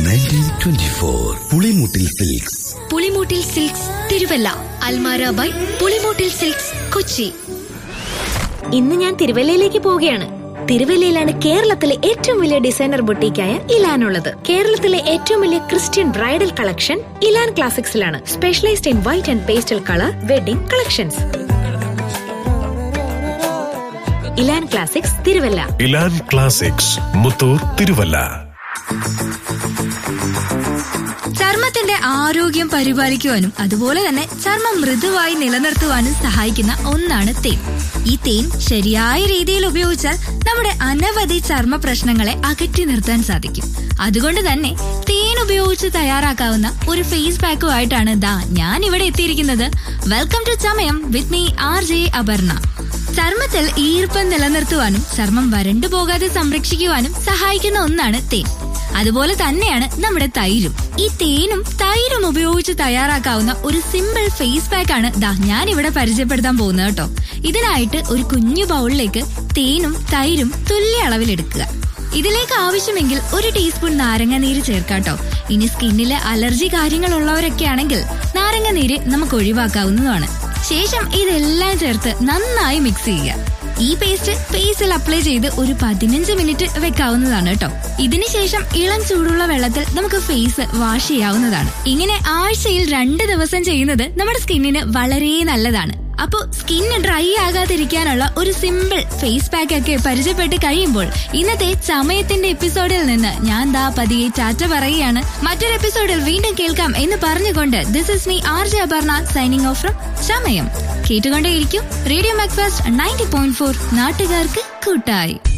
nineteen twenty four Pulimoottil silks Pulimoottil silks Thiruvalla Almara by Pulimoottil silks Kochi ഇന്ന് ഞാൻ തിരുവല്ലയിലേക്ക് പോവുകയാണ് തിരുവല്ലയിലാണ് കേരളത്തിലെ ഏറ്റവും വലിയ ഡിസൈനർ ബൊട്ടീക്കായ ഇലാൻ ഉള്ളത് കേരളത്തിലെ ഏറ്റവും വലിയ ക്രിസ്ത്യൻ ബ്രൈഡൽ കളക്ഷൻ ഇലാൻ ക്ലാസിക്സിലാണ് specialised in white and pastel colour wedding collections Elan classics Thiruvalla Elan classics Muthoor Thiruvalla ചർമ്മത്തിന്റെ ആരോഗ്യം പരിപാലിക്കുവാനും അതുപോലെ തന്നെ ചർമ്മം മൃദുവായി നിലനിർത്തുവാനും സഹായിക്കുന്ന ഒന്നാണ് തേൻ ഈ തേൻ ശരിയായ രീതിയിൽ ഉപയോഗിച്ചാൽ നമ്മുടെ അനവധി ചർമ്മ പ്രശ്നങ്ങളെ അകറ്റി നിർത്താൻ സാധിക്കും അതുകൊണ്ട് തന്നെ തേൻ ഉപയോഗിച്ച് തയ്യാറാക്കാവുന്ന ഒരു ഫേസ് പാക്കുമായിട്ടാണ് ദാ ഞാൻ ഇവിടെ എത്തിയിരിക്കുന്നത് welcome to Chamayam with me R J Aparna ചർമ്മത്തിൽ ഈർപ്പം നിലനിർത്തുവാനും ചർമ്മം വരണ്ടു പോകാതെ സംരക്ഷിക്കുവാനും സഹായിക്കുന്ന ഒന്നാണ് തേൻ അതുപോലെ തന്നെയാണ് നമ്മുടെ തൈരും ഈ തേനും തൈരും ഉപയോഗിച്ച് തയ്യാറാക്കാവുന്ന ഒരു സിമ്പിൾ ഫേസ് പാക്ക് ആണ് ദാ ഞാൻ ഇവിടെ പരിചയപ്പെടുത്താൻ പോകുന്നത് കേട്ടോ ഇതിനായിട്ട് ഒരു കുഞ്ഞു ബൗളിലേക്ക് തേനും തൈരും തുല്യ അളവിലെടുക്കുക ഇതിലേക്ക് ആവശ്യമെങ്കിൽ ഒരു ടീസ്പൂൺ നാരങ്ങ നീര് ചേർക്കാട്ടോ ഇനി സ്കിന്നിലെ അലർജി കാര്യങ്ങൾ ഉള്ളവരൊക്കെ ആണെങ്കിൽ നാരങ്ങ നീര് നമുക്ക് ഒഴിവാക്കാവുന്നതാണ് ശേഷം ഇതെല്ലാം ചേർത്ത് നന്നായി മിക്സ് ചെയ്യുക ഈ പേസ്റ്റ് ഫേസിൽ അപ്ലൈ ചെയ്ത് ഒരു പതിനഞ്ച് മിനിറ്റ് വെക്കാവുന്നതാണ് കേട്ടോ ഇതിനുശേഷം ഇളം ചൂടുള്ള വെള്ളത്തിൽ നമുക്ക് ഫേസ് വാഷ് ചെയ്യാവുന്നതാണ് ഇങ്ങനെ ആഴ്ചയിൽ രണ്ട് ദിവസം ചെയ്യുന്നത് നമ്മുടെ സ്കിന്നിന് വളരെ നല്ലതാണ് അപ്പോ സ്കിന്ന് ഡ്രൈ ആകാതിരിക്കാനുള്ള ഒരു സിമ്പിൾ ഫേസ് പാക്ക് ഒക്കെ പരിചയപ്പെട്ട് കഴിയുമ്പോൾ ഇന്നത്തെ ചമയത്തിന്റെ എപ്പിസോഡിൽ നിന്ന് ഞാൻ ദാ പതിയെ ടാറ്റ പറയുകയാണ് മറ്റൊരു എപ്പിസോഡിൽ വീണ്ടും കേൾക്കാം എന്ന് പറഞ്ഞുകൊണ്ട് this is me R J Aparna signing off from Chamayam കേട്ടുകൊണ്ടേയിരിക്കും radio Macfast ninety point four നാട്ടുകാർക്ക് കൂട്ടായി